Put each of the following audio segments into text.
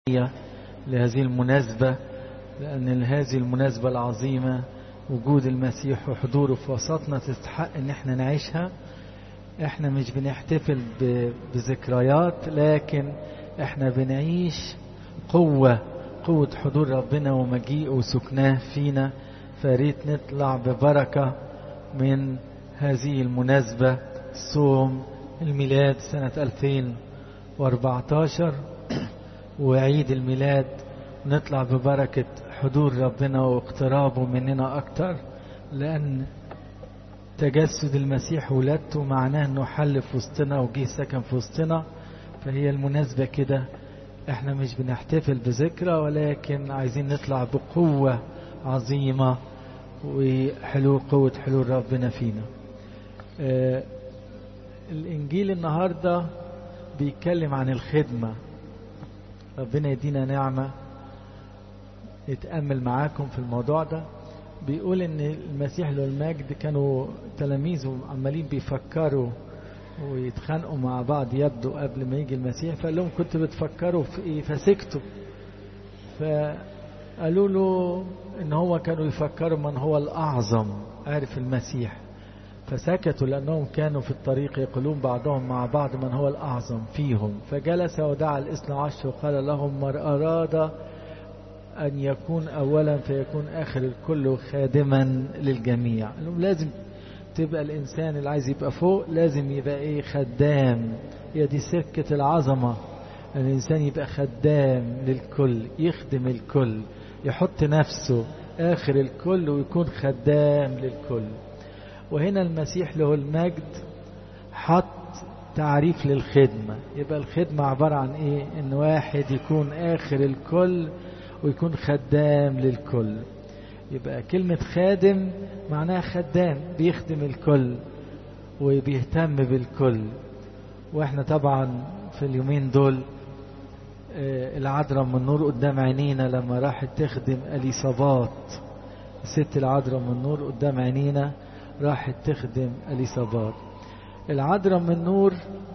لهذه المناسبة لأن هذه المناسبة العظيمة وجود المسيح وحضوره في وسطنا تستحق ان احنا نعيشها احنا مش بنحتفل بذكريات لكن احنا بنعيش قوة قوة حضور ربنا ومجيئه وسكناه فينا فريت نطلع ببركة من هذه المناسبة صوم الميلاد سنة 2014 وعيد الميلاد نطلع ببركة حضور ربنا واقترابه مننا أكتر لأن تجسد المسيح ولادته معناه أنه حل في وسطنا وجه سكن في وسطنا فهي المناسبة كده احنا مش بنحتفل بذكرى ولكن عايزين نطلع بقوة عظيمة وحلول قوة حلول ربنا فينا آه الإنجيل النهاردة بيتكلم عن الخدمة ربنا يدينا نعمة يتأمل معاكم في الموضوع ده بيقول ان المسيح له المجد كانوا تلاميذه عمالين بيفكروا ويتخانقوا مع بعض يبدو قبل ما يجي المسيح فقال لهم كنتوا بتفكروا في ايه فسكتوا فقالوا له ان هو كانوا يفكروا من هو الاعظم عارف المسيح فسكتوا لأنهم كانوا في الطريق يقولون بعضهم مع بعض من هو الأعظم فيهم فجلس ودعا الاثنى عشر وقال لهم من أراد أن يكون أولا فيكون آخر الكل خادما للجميع لهم لازم تبقى الإنسان اللي عايز يبقى فوق لازم يبقى إيه خدام هي دي سكة العظمة الإنسان يبقى خدام للكل يخدم الكل يحط نفسه آخر الكل ويكون خدام للكل وهنا المسيح له المجد حط تعريف للخدمة يبقى الخدمة عبارة عن ايه ان واحد يكون اخر الكل ويكون خدام للكل يبقى كلمة خادم معناها خدام بيخدم الكل وبيهتم بالكل واحنا طبعا في اليومين دول العذراء من النور قدام عينينا لما راحت تخدم اليصابات الست العذراء من النور قدام عينينا راحت تخدم اليصابات العذراء من نور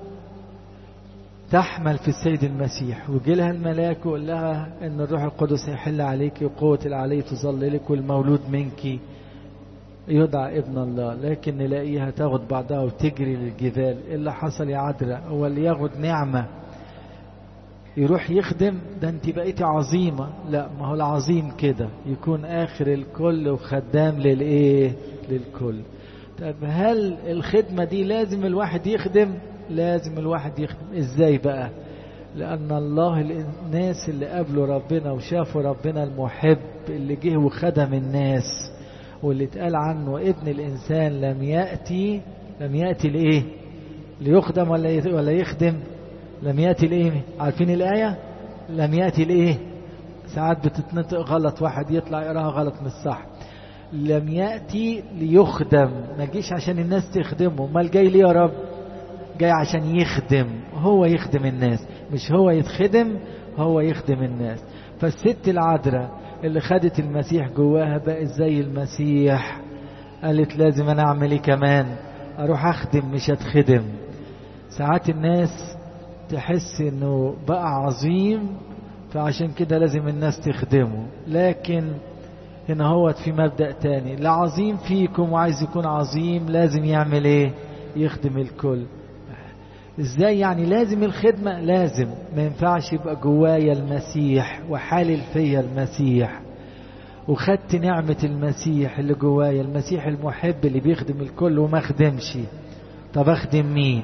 تحمل في السيد المسيح وجي لها الملاك وقال لها ان الروح القدس هيحل عليك وقوة العلي تظللك والمولود منك يدعى ابن الله لكن نلاقيها تاخد بعضها وتجري للجبال ايه اللي حصل يا عذراء هو اللي ياخد نعمة يروح يخدم ده انت بقيتي عظيمة لا ما هو العظيم كده يكون اخر الكل وخدام للايه للكل طب هل الخدمة دي لازم الواحد يخدم لازم الواحد يخدم ازاي بقى لأن الله الناس اللي قابلوا ربنا وشافوا ربنا المحب اللي جه وخدم الناس واللي اتقال عنه ابن الإنسان لم يأتي لم يأتي لإيه ليخدم ولا ولا يخدم لم يأتي لإيه عارفين الآية لم يأتي لإيه ساعات بتتنطق غلط واحد يطلع يقراها غلط من الصح لم يأتي ليخدم ما جيش عشان الناس تخدمه امال جاي ليه يا رب جاي عشان يخدم هو يخدم الناس مش هو يتخدم هو يخدم الناس فالست العذراء اللي خدت المسيح جواها بقت زي المسيح قالت لازم انا اعمل ايه كمان اروح اخدم مش اتخدم ساعات الناس تحس انه بقى عظيم فعشان كده لازم الناس تخدمه لكن هنا هو في مبدأ تاني العظيم فيكم وعايز يكون عظيم لازم يعمل ايه يخدم الكل ازاي يعني لازم الخدمة لازم ما ينفعش يبقى جوايا المسيح وحالل فيا المسيح وخدت نعمة المسيح اللي جوايا المسيح المحب اللي بيخدم الكل وما خدمش طب اخدم مين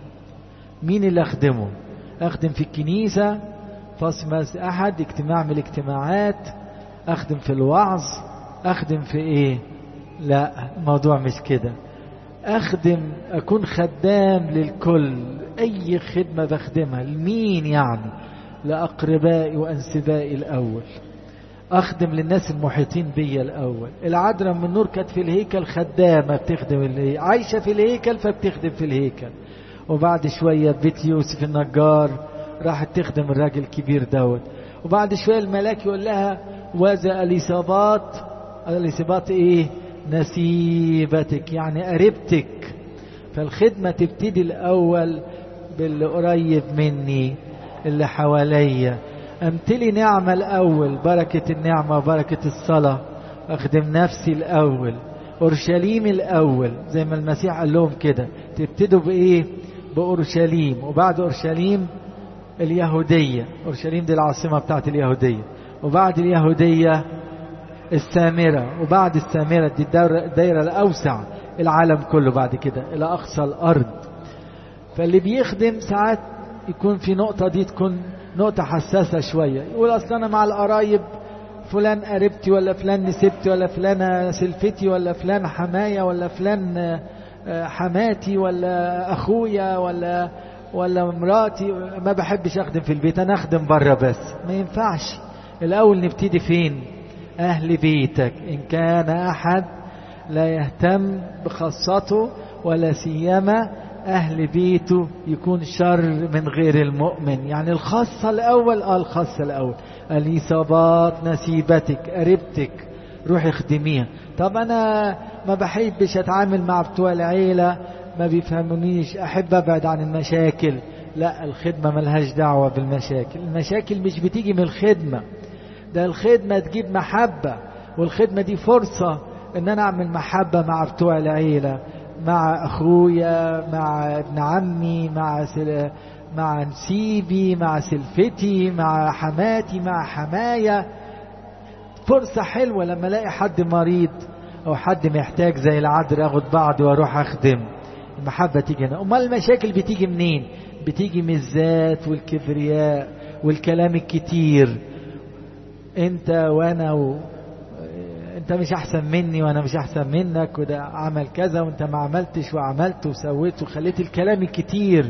مين اللي اخدمه اخدم في الكنيسة فاصمس احد اجتماع من الاجتماعات اخدم في الوعظ اخدم في ايه لا الموضوع مش كده اخدم اكون خدام للكل اي خدمة بخدمها لمين يعني لاقربائي وانسبائي الاول اخدم للناس المحيطين بيا الاول العذراء من نور كانت في الهيكل خدامة بتخدم الهيكل عايشة في الهيكل فبتخدم في الهيكل وبعد شوية بيت يوسف النجار راحت تخدم الراجل الكبير دوت وبعد شوية الملاك يقول لها وذا اليصابات اليصابات ايه نسيبتك يعني قريبتك فالخدمة تبتدي الأول باللي قريب مني اللي حواليا امتلي نعمة الأول بركة النعمة وبركة الصلاة أخدم نفسي الأول أورشليم الأول زي ما المسيح قال لهم كده تبتدوا بإيه بأورشليم وبعد أورشليم اليهودية أورشليم دي العاصمة بتاعت اليهودية وبعد اليهودية السامرة وبعد السامرة دي الدائرة الأوسع العالم كله بعد كده إلى أقصى الأرض فاللي بيخدم ساعات يكون في نقطة دي تكون نقطة حساسة شوية يقول أصل أنا مع القرايب فلان قريبتي ولا فلان نسبتي ولا فلانة سلفتي ولا فلان حماية ولا فلان حماتي ولا أخويا ولا ولا مراتي ما بحبش أخدم في البيت أنا أخدم بره بس ما ينفعش الأول نبتدي فين أهل بيتك إن كان أحد لا يهتم بخاصته ولا سيما أهل بيته يكون شر من غير المؤمن يعني الخاصة الأول آه الخاصة الأول الإصابات نسيبتك قريبتك روحي اخدميها طب أنا ما بحبش أتعامل مع بتوع العيلة ما بيفهمونيش أحب أبعد عن المشاكل لا الخدمة ملهاش دعوة بالمشاكل المشاكل مش بتيجي من الخدمة ده الخدمة تجيب محبة والخدمة دي فرصة ان انا اعمل محبة مع بتوع العيلة مع اخويا مع ابن عمي مع سل... مع نسيبي مع سلفتي مع حماتي مع حماية فرصة حلوة لما الاقي حد مريض او حد محتاج زي العذر اخد بعض واروح اخدم المحبة تيجي هنا امال المشاكل بتيجي منين بتيجي من الذات والكبرياء والكلام الكتير انت وانا و... انت مش احسن مني وانا مش احسن منك وده عمل كذا وانت ما عملتش وعملت وسويت وخليت الكلام الكتير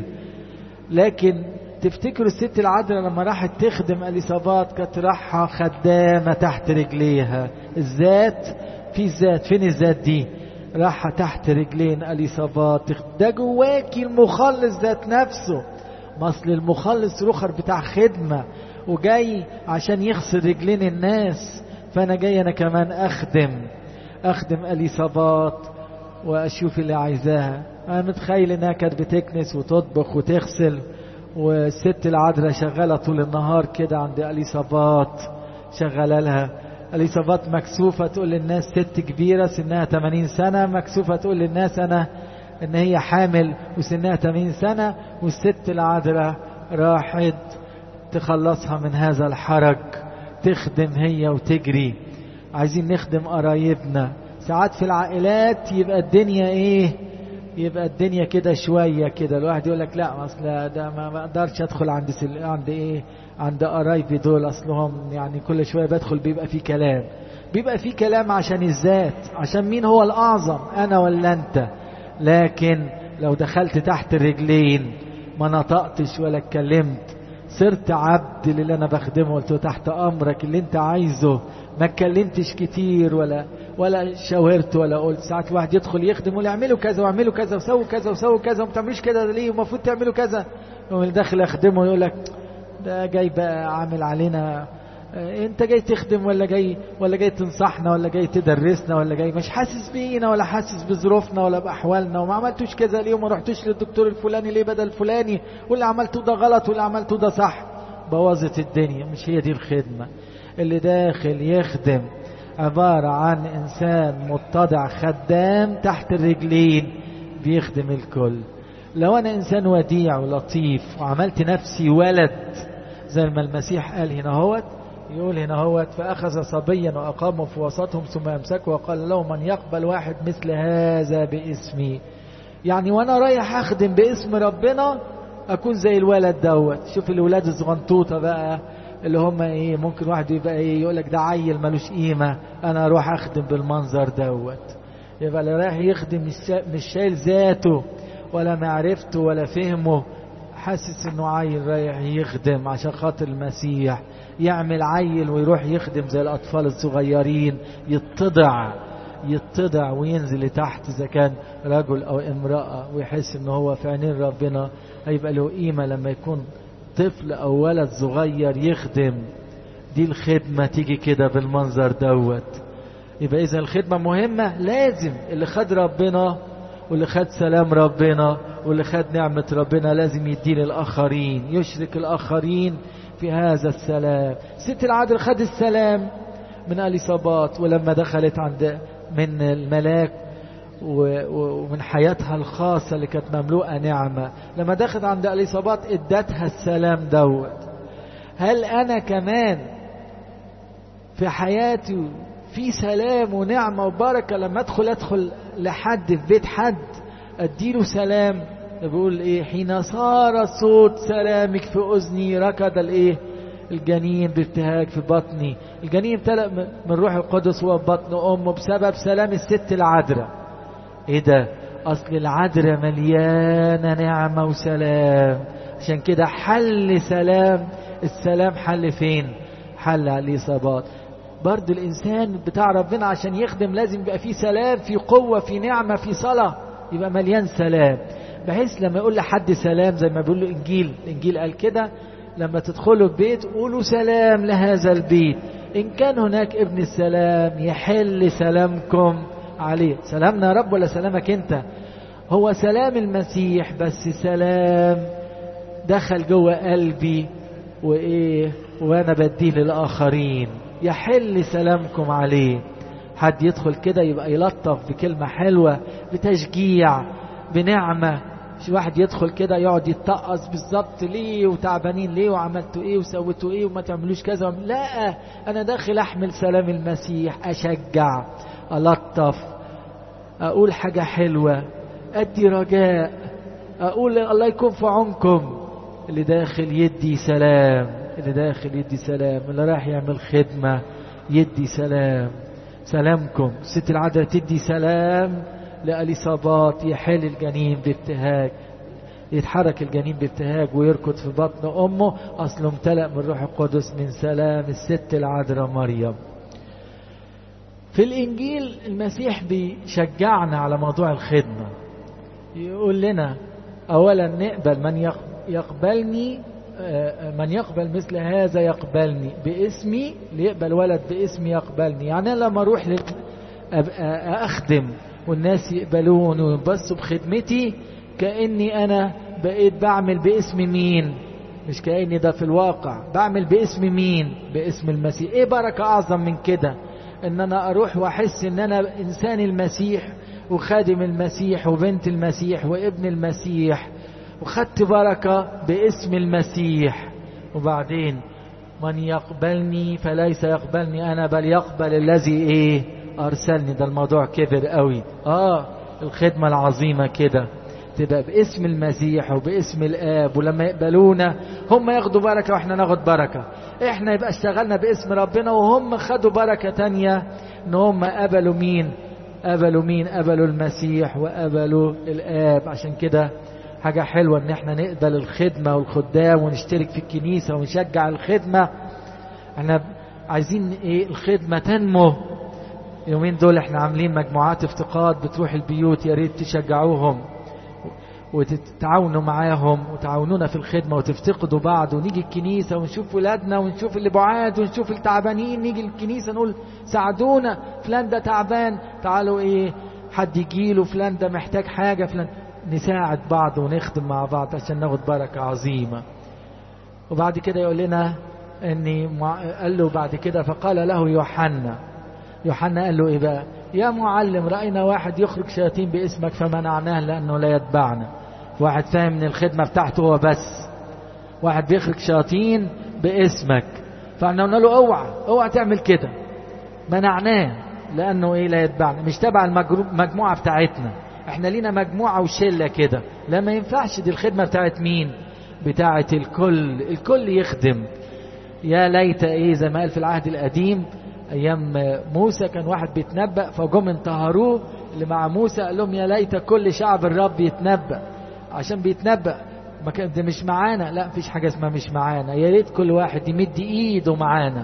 لكن تفتكروا الست العذراء لما راحت تخدم اليصابات كانت راحة خدامة تحت رجليها الذات في الذات فين الذات دي راحة تحت رجلين اليصابات ده جواكي المخلص ذات نفسه مصل المخلص رخر بتاع خدمة وجاي عشان يغسل رجلين الناس فانا جاي انا كمان اخدم اخدم اليصابات واشوف اللي عايزاها انا متخيل انها كانت بتكنس وتطبخ وتغسل والست العذراء شغاله طول النهار كده عند اليصابات شغاله لها اليصابات مكسوفه تقول للناس ست كبيره سنها 80 سنه مكسوفه تقول للناس انا ان هي حامل وسنها 80 سنه والست العذراء راحت تخلصها من هذا الحرج تخدم هي وتجري عايزين نخدم قرايبنا ساعات في العائلات يبقى الدنيا ايه يبقى الدنيا كده شويه كده الواحد يقول لك لا اصل ده ما اقدرش ادخل عند سل... عند ايه عند قرايبي دول اصلهم يعني كل شويه بدخل بيبقى في كلام بيبقى في كلام عشان الذات عشان مين هو الاعظم انا ولا انت لكن لو دخلت تحت الرجلين ما نطقتش ولا اتكلمت صرت عبد للي انا بخدمه قلت له تحت امرك اللي انت عايزه ما اتكلمتش كتير ولا ولا شاورت ولا قلت ساعات الواحد يدخل يخدم يقول اعملوا كذا واعملوا كذا وسووا كذا وسووا كذا وما بتعملوش كده ليه ومفروض تعملوا كذا يقوم اللي داخل يخدمه يقول لك ده جاي بقى عامل علينا انت جاي تخدم ولا جاي ولا جاي تنصحنا ولا جاي تدرسنا ولا جاي مش حاسس بينا ولا حاسس بظروفنا ولا باحوالنا وما عملتوش كذا ليه وما رحتوش للدكتور الفلاني ليه بدل الفلاني واللي عملته ده غلط واللي عملته ده صح بوظت الدنيا مش هي دي الخدمه اللي داخل يخدم عباره عن انسان متضع خدام تحت الرجلين بيخدم الكل لو انا انسان وديع ولطيف وعملت نفسي ولد زي ما المسيح قال هنا هوت يقول هنا هوت فأخذ صبيا وأقامه في وسطهم ثم أمسكه وقال له من يقبل واحد مثل هذا باسمي يعني وأنا رايح أخدم باسم ربنا أكون زي الولد دوت شوف الولاد الصغنطوطة بقى اللي هم ايه ممكن واحد يبقى ايه يقول لك ده عيل ملوش قيمة أنا أروح أخدم بالمنظر دوت يبقى اللي رايح يخدم مش شايل ذاته ولا معرفته ولا فهمه حاسس انه عيل رايح يخدم عشان خاطر المسيح يعمل عيل ويروح يخدم زي الاطفال الصغيرين يتضع يتضع وينزل لتحت اذا كان رجل او امراه ويحس ان هو في عينين ربنا هيبقى له قيمه لما يكون طفل او ولد صغير يخدم دي الخدمه تيجي كده بالمنظر دوت يبقى اذا الخدمه مهمه لازم اللي خد ربنا واللي خد سلام ربنا واللي خد نعمة ربنا لازم يدين الآخرين يشرك الآخرين في هذا السلام ست العذراء خد السلام من اليصابات ولما دخلت عند من الملاك ومن حياتها الخاصة اللي كانت مملوءة نعمة لما دخلت عند اليصابات ادتها السلام دوت هل انا كمان في حياتي في سلام ونعمة وبركة لما ادخل ادخل لحد في بيت حد اديله سلام بيقول ايه حين صار صوت سلامك في اذني ركض الايه الجنين بابتهاج في بطني الجنين امتلأ من روح القدس هو في بطن امه بسبب سلام الست العذراء ايه ده اصل العذراء مليانه نعمه وسلام عشان كده حل سلام السلام حل فين حل على الاصابات برضه الانسان بتاع ربنا عشان يخدم لازم يبقى فيه سلام في قوه في نعمه في صلاه يبقى مليان سلام بحيث لما يقول لحد سلام زي ما بيقول له انجيل الانجيل قال كده لما تدخلوا البيت قولوا سلام لهذا البيت ان كان هناك ابن السلام يحل سلامكم عليه سلامنا يا رب ولا سلامك انت هو سلام المسيح بس سلام دخل جوه قلبي وايه وانا بديه للاخرين يحل سلامكم عليه حد يدخل كده يبقى يلطف بكلمة حلوة بتشجيع بنعمة مش واحد يدخل كده يقعد يتقص بالظبط ليه وتعبانين ليه وعملتوا ايه وسويتوا ايه وما تعملوش كذا لا انا داخل احمل سلام المسيح اشجع الطف اقول حاجة حلوة ادي رجاء اقول الله يكون في عونكم اللي داخل يدي سلام اللي داخل يدي سلام اللي رايح يعمل خدمة يدي سلام سلامكم ست العذراء تدي سلام لأليصابات يحل الجنين بابتهاج يتحرك الجنين بابتهاج ويركض في بطن أمه أصله امتلأ من روح القدس من سلام الست العذراء مريم في الإنجيل المسيح بيشجعنا على موضوع الخدمة يقول لنا أولا نقبل من يقبلني من يقبل مثل هذا يقبلني باسمي ليقبل ولد باسمي يقبلني يعني أنا لما أروح أخدم والناس يقبلون وينبسوا بخدمتي كأني أنا بقيت بعمل باسم مين مش كأني ده في الواقع بعمل باسم مين باسم المسيح ايه بركة أعظم من كده ان انا اروح واحس ان انا انسان المسيح وخادم المسيح وبنت المسيح وابن المسيح وخدت بركة باسم المسيح وبعدين من يقبلني فليس يقبلني أنا بل يقبل الذي إيه أرسلني ده الموضوع كبر قوي آه الخدمة العظيمة كده تبقى باسم المسيح وباسم الآب ولما يقبلونا هم ياخدوا بركة وإحنا ناخد بركة إحنا يبقى اشتغلنا باسم ربنا وهم خدوا بركة تانية إن هم قبلوا مين قبلوا مين قبلوا المسيح وقبلوا الآب عشان كده حاجة حلوة ان احنا نقبل الخدمة والخدام ونشترك في الكنيسة ونشجع الخدمة احنا عايزين ايه الخدمة تنمو يومين دول احنا عاملين مجموعات افتقاد بتروح البيوت يا ريت تشجعوهم وتتعاونوا معاهم وتعاونونا في الخدمة وتفتقدوا بعض ونيجي الكنيسة ونشوف ولادنا ونشوف اللي بعاد ونشوف التعبانين نيجي الكنيسة نقول ساعدونا فلان ده تعبان تعالوا ايه حد يجيله فلان ده محتاج حاجة فلان نساعد بعض ونخدم مع بعض عشان ناخد بركة عظيمة وبعد كده يقول لنا اني قال له بعد كده فقال له يوحنا يوحنا قال له ايه بقى يا معلم رأينا واحد يخرج شياطين باسمك فمنعناه لأنه لا يتبعنا واحد فاهم ان الخدمة بتاعته هو بس واحد بيخرج شياطين باسمك فاحنا قلنا له اوعى اوعى تعمل كده منعناه لأنه ايه لا يتبعنا مش تبع المجموعة بتاعتنا احنا لينا مجموعة وشلة كده لا ما ينفعش دي الخدمة بتاعت مين بتاعت الكل الكل يخدم يا ليت ايه زي ما قال في العهد القديم ايام موسى كان واحد بيتنبأ فجم انتهروه اللي مع موسى قال لهم يا ليت كل شعب الرب يتنبأ عشان بيتنبأ ما كان ده مش معانا لا مفيش حاجة اسمها مش معانا يا ريت كل واحد يمد ايده معانا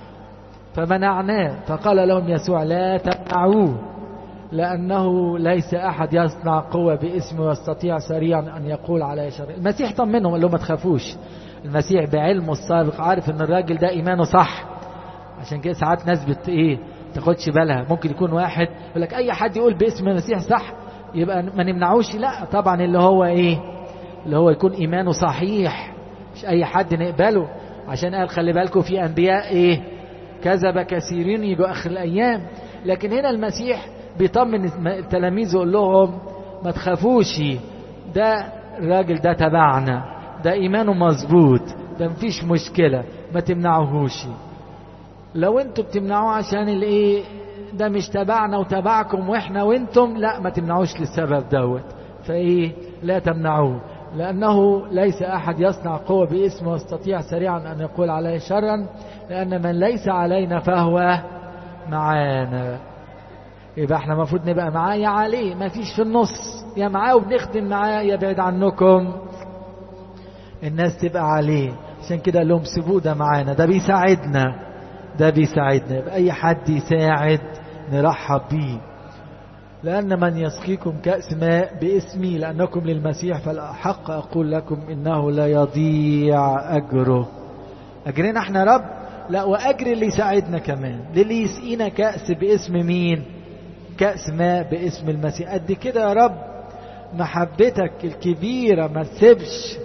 فمنعناه فقال لهم يسوع لا تمنعوه لأنه ليس أحد يصنع قوة باسمه ويستطيع سريعا أن يقول على شر المسيح طمنهم قال لهم ما تخافوش المسيح بعلمه السابق عارف ان الراجل ده ايمانه صح عشان كده ساعات ناس بت ايه تاخدش بالها ممكن يكون واحد يقول لك اي حد يقول باسم المسيح صح يبقى ما نمنعوش لا طبعا اللي هو ايه اللي هو يكون ايمانه صحيح مش اي حد نقبله عشان قال خلي بالكم في أنبياء إيه كذب كثيرين يجوا آخر الأيام لكن هنا المسيح بيطمن التلاميذ يقول لهم ما تخافوش ده الراجل ده تبعنا ده إيمانه مظبوط ده مفيش مشكلة ما تمنعوهوش لو انتوا بتمنعوه عشان الايه ده مش تبعنا وتبعكم واحنا وانتم لا ما تمنعوش للسبب دوت فايه لا تمنعوه لأنه ليس أحد يصنع قوة باسمه ويستطيع سريعا أن يقول عليه شرا لأن من ليس علينا فهو معانا يبقى احنا المفروض نبقى معاه يا عليه ما فيش في النص يا معاه وبنخدم معاه يا بعيد عنكم الناس تبقى عليه عشان كده قال لهم سيبوه ده معانا ده بيساعدنا ده بيساعدنا يبقى أي حد يساعد نرحب بيه لأن من يسقيكم كأس ماء باسمي لأنكم للمسيح فالحق أقول لكم إنه لا يضيع أجره أجرنا احنا رب لا وأجر اللي يساعدنا كمان للي يسقينا كأس باسم مين كأس ماء باسم المسيح قد كده يا رب محبتك الكبيرة ما تسيبش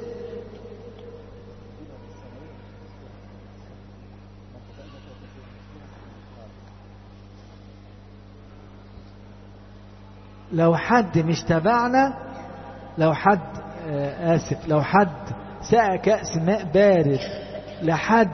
لو حد مش تبعنا لو حد آه آسف لو حد سقى كأس ماء بارد لحد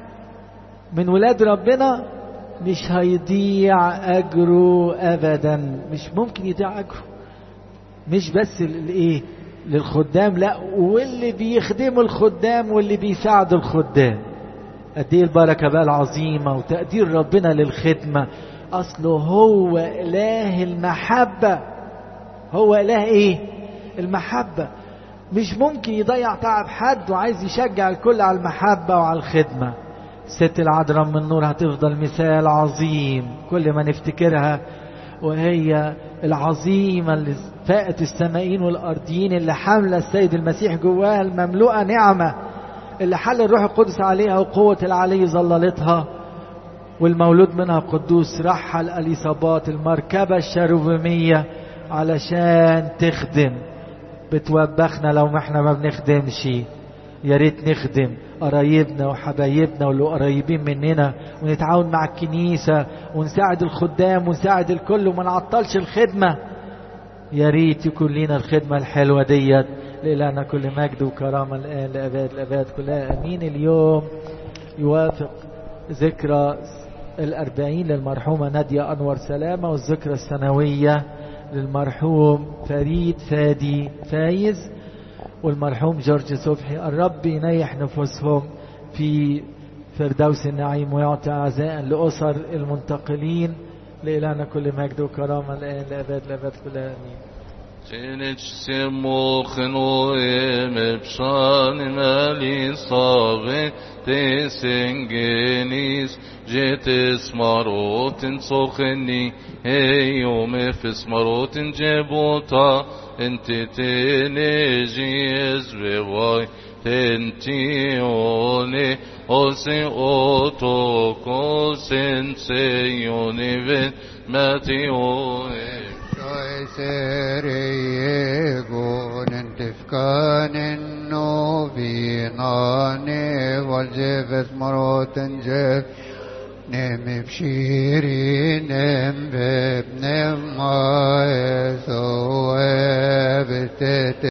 من ولاد ربنا مش هيضيع أجره أبدا مش ممكن يضيع أجره مش بس الايه للخدام لا واللي بيخدموا الخدام واللي بيساعدوا الخدام قد ايه البركه بقى العظيمه وتقدير ربنا للخدمه اصله هو اله المحبه هو اله ايه المحبه مش ممكن يضيع تعب حد وعايز يشجع الكل على المحبه وعلى الخدمه الست العذراء من النور هتفضل مثال عظيم كل ما نفتكرها وهي العظيمة اللي فاقت السمائين والأرضيين اللي حاملة السيد المسيح جواها المملوءة نعمة اللي حل الروح القدس عليها وقوة العلي ظللتها والمولود منها قدوس رحل اليصابات المركبة الشروبيمية علشان تخدم بتوبخنا لو ما احنا ما بنخدمش يا ريت نخدم قرايبنا وحبايبنا واللي قريبين مننا ونتعاون مع الكنيسة ونساعد الخدام ونساعد الكل وما نعطلش الخدمة يا ريت يكون لنا الخدمة الحلوة ديت لإلهنا كل مجد وكرامة الآن لأباد الأباد كلها أمين اليوم يوافق ذكرى الأربعين للمرحومة نادية أنور سلامة والذكرى السنوية للمرحوم فريد فادي فايز والمرحوم جورج صبحي الرب ينيح نفوسهم في فردوس النعيم ويعطي عزاء لأسر المنتقلين لإلهنا كل مجد وكرامة الآن لأبد لأبد كلها آمين Tjeneć se mochnoem pshanim alisave te sengenis jetes marotin socheni heyom efes marotin jebota ente tenejies revai tentione ose otoko senseione vet matioe سريقون تفكان النوبينان والجفت مروت جف نم بشيري نم بابن ما يسوى بتت